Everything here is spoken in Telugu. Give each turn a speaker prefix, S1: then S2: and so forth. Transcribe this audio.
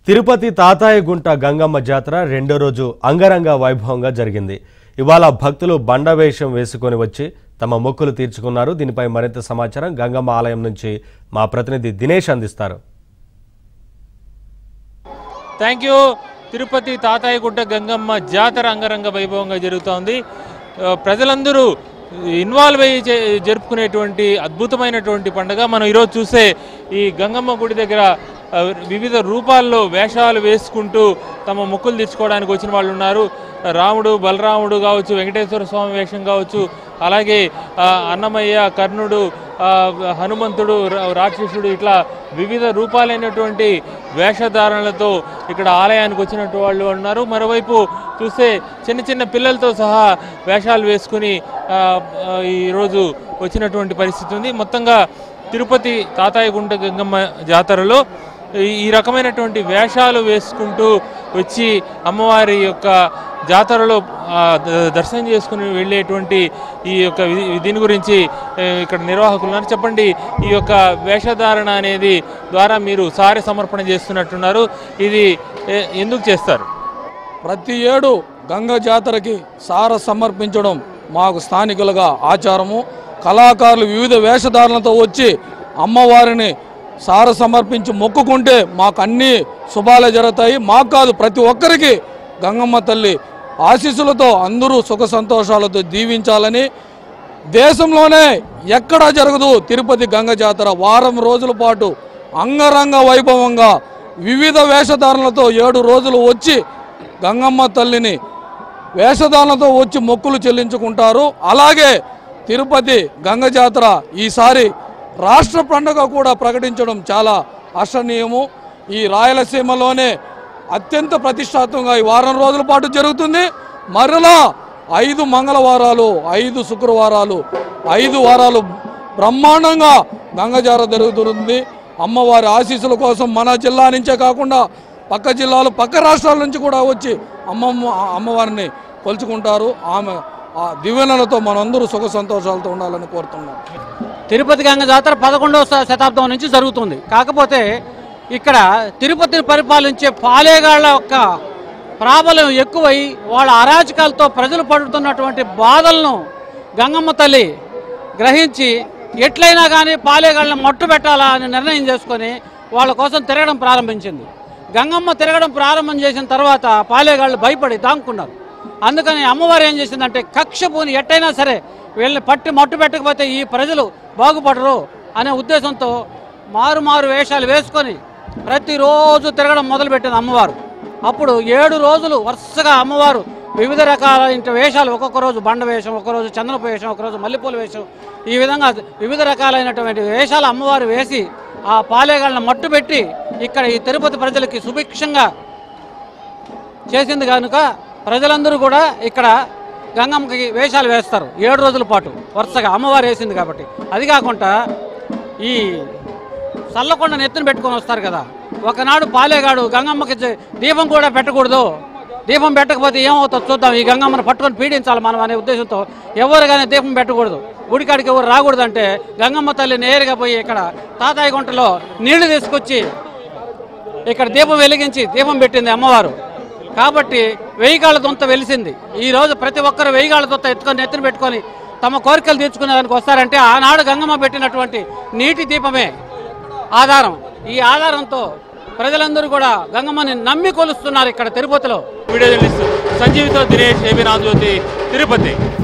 S1: తిరుపతి తాతాయగుంట గంగమ్మ జాతర రెండో రోజు అంగరంగ వైభవంగా జరిగింది ఇవాళ భక్తులు బండ వేషం వేసుకొని వచ్చి తమ మొక్కులు తీర్చుకున్నారు దీనిపై మరింత సమాచారం గంగమ్మ ఆలయం నుంచి మా ప్రతినిధి దినేష్ అందిస్తారు
S2: థ్యాంక్ యూ తిరుపతి తాతాయగుట్ట గంగమ్మ జాతర అంగరంగ వైభవంగా జరుగుతోంది ఆ, ప్రజలందరూ ఇన్వాల్వ్ అయ్యి జ- జరుపుకునేటువంటి అద్భుతమైనటువంటి పండుగ మనం ఈరోజు చూస్తే ఈ గంగమ్మ గుడి దగ్గర ఆ, వివిధ రూపాల్లో వేషాలు వేసుకుంటూ తమ మొక్కులు తీర్చుకోవడానికి వచ్చిన వాళ్ళు ఉన్నారు రాముడు బలరాముడు కావచ్చు వెంకటేశ్వర స్వామి వేషం కావచ్చు అలాగే ఆ, అన్నమయ్య కర్ణుడు ఆ, హనుమంతుడు రా- రాక్షసుడు ఇట్లా వివిధ రూపాలైనటువంటి వేషధారణలతో ఇక్కడ ఆలయానికి వచ్చినట్టు వాళ్ళు ఉన్నారు మరోవైపు చూస్తే చిన్న చిన్న పిల్లలతో సహా వేషాలు వేసుకుని ఆ, ఆ, ఈరోజు వచ్చినటువంటి పరిస్థితి ఉంది మొత్తంగా తిరుపతి తాతాయగుంట గంగమ్మ జాతరలో ఈ- ఈ రకమైనటువంటి వేషాలు వేసుకుంటూ వచ్చి అమ్మవారి యొక్క జాతరలో ఆ, ద- దర్శనం చేసుకుని వెళ్ళేటువంటి ఈ యొక్క వి- దీని గురించి ఏ, ఇక్కడ నిర్వాహకులు ఉన్నారు చెప్పండి ఈ యొక్క వేషధారణ అనేది ద్వారా మీరు సారి సమర్పణ చేస్తున్నట్టున్నారు ఇది ఏ- ఎందుకు చేస్తారు
S3: ప్రతి ఏడు గంగ జాతరకి సార సమర్పించడం మాకు స్థానికులుగా ఆచారము కళాకారులు వివిధ వేషధారణలతో వచ్చి అమ్మవారిని సార సమర్పించి మొక్కుకుంటే మాకు అన్ని శుభాలే జరుగుతాయి మాకు కాదు ప్రతి ఒక్కరికి గంగమ్మ తల్లి ఆశీస్సులతో అందరూ సుఖ సంతోషాలతో దీవించాలని దేశంలోనే ఎక్కడా జరగదు తిరుపతి గంగ జాతర వారం రోజుల పాటు అంగరంగ వైభవంగా వివిధ వేషధారణలతో ఏడు రోజులు వచ్చి గంగమ్మ తల్లిని వేషధారణలతో వచ్చి మొక్కులు చెల్లించుకుంటారు అలాగే తిరుపతి గంగ జాతర ఈసారి రాష్ట్ర పండుగ కూడా ప్రకటించడం చాలా హర్షణీయము ఈ రాయలసీమలోనే అత్యంత ప్రతిష్టాత్మకంగా ఈ వారం రోజుల పాటు జరుగుతుంది మరలా ఐదు మంగళవారాలు ఐదు శుక్రవారాలు ఐదు వారాలు బ్రహ్మాండంగా గంగజార జరుగుతుంది అమ్మవారి ఆశీస్సుల కోసం మన జిల్లా నుంచే కాకుండా పక్క జిల్లాలు పక్క రాష్ట్రాల నుంచి కూడా వచ్చి అమ్మమ్మ అమ్మవారిని కొలుచుకుంటారు ఆమె ఆ దివ్యనలతో మనందరూ సుఖ సంతోషాలతో ఉండాలని కోరుతున్నాం
S4: తిరుపతి గంగ జాతర పదకొండవ శ- శతాబ్దం నుంచి జరుగుతుంది కాకపోతే ఇక్కడ తిరుపతిని పరిపాలించే పాలేగాళ్ల యొక్క ప్రాబల్యం ఎక్కువై వాళ్ళ అరాచకాలతో ప్రజలు పడుతున్నటువంటి బాధలను గంగమ్మ తల్లి గ్రహించి ఎట్లయినా కానీ పాలేగాళ్ళని మట్టు పెట్టాలా అని నిర్ణయం చేసుకొని వాళ్ళ కోసం తిరగడం ప్రారంభించింది గంగమ్మ తిరగడం ప్రారంభం చేసిన తర్వాత పాలేగాళ్ళు భయపడి దాంకున్నారు అందుకని అమ్మవారు ఏం చేసిందంటే కక్ష పూని ఎట్టయినా సరే వీళ్ళని పట్టి మట్టు పెట్టకపోతే ఈ ప్రజలు బాగుపడరు అనే ఉద్దేశంతో మారు మారు వేషాలు వేసుకొని ప్రతిరోజు తిరగడం మొదలుపెట్టింది అమ్మవారు అప్పుడు ఏడు రోజులు వరుసగా అమ్మవారు వివిధ రకాలైన వేషాలు ఒక్కొక్క రోజు బండ వేషం ఒకరోజు చందనపు వేషం ఒకరోజు మల్లెపూల వేషం ఈ విధంగా వివిధ రకాలైనటువంటి వేషాలు అమ్మవారు వేసి ఆ పాలేగాళ్ళని మట్టుబెట్టి ఇక్కడ ఈ తిరుపతి ప్రజలకి సుభిక్షంగా చేసింది కనుక ప్రజలందరూ కూడా ఇక్కడ గంగమ్మకి వేషాలు వేస్తారు ఏడు రోజుల పాటు వరుసగా అమ్మవారు వేసింది కాబట్టి అది కాకుండా ఈ చల్లకొండ నెత్తిన పెట్టుకొని వస్తారు కదా ఒకనాడు పాలేగాడు గంగమ్మకి జ- దీపం కూడా పెట్టకూడదు దీపం పెట్టకపోతే ఏమవుతుందో చూద్దాం ఈ గంగమ్మను పట్టుకొని పీడించాలి మనం అనే ఉద్దేశంతో ఎవరు కానీ దీపం పెట్టకూడదు గుడికాడికి ఎవరు రాకూడదు అంటే గంగమ్మ తల్లి నేరుగా పోయి ఇక్కడ తాతాయి గుంటలో నీళ్లు తీసుకొచ్చి ఇక్కడ దీపం వెలిగించి దీపం పెట్టింది అమ్మవారు కాబట్టి వెయ్యిగాళ్ళ దొంత వెలిసింది ఈ రోజు ప్రతి ఒక్కరు వెయ్యిగాళ్ళ దొంత ఎత్తుకొని ఎత్తున పెట్టుకొని తమ కోరికలు తీర్చుకునే దానికి వస్తారంటే ఆనాడు గంగమ్మ పెట్టినటువంటి నీటి దీపమే ఆధారం ఈ ఆధారంతో ప్రజలందరూ కూడా గంగమ్మని నమ్మి కొలుస్తున్నారు ఇక్కడ తిరుపతిలో
S2: వీడియో జర్నలిస్ట్ సంజీవితో దినేష్ ఏబీ రామజ్యోతి తిరుపతి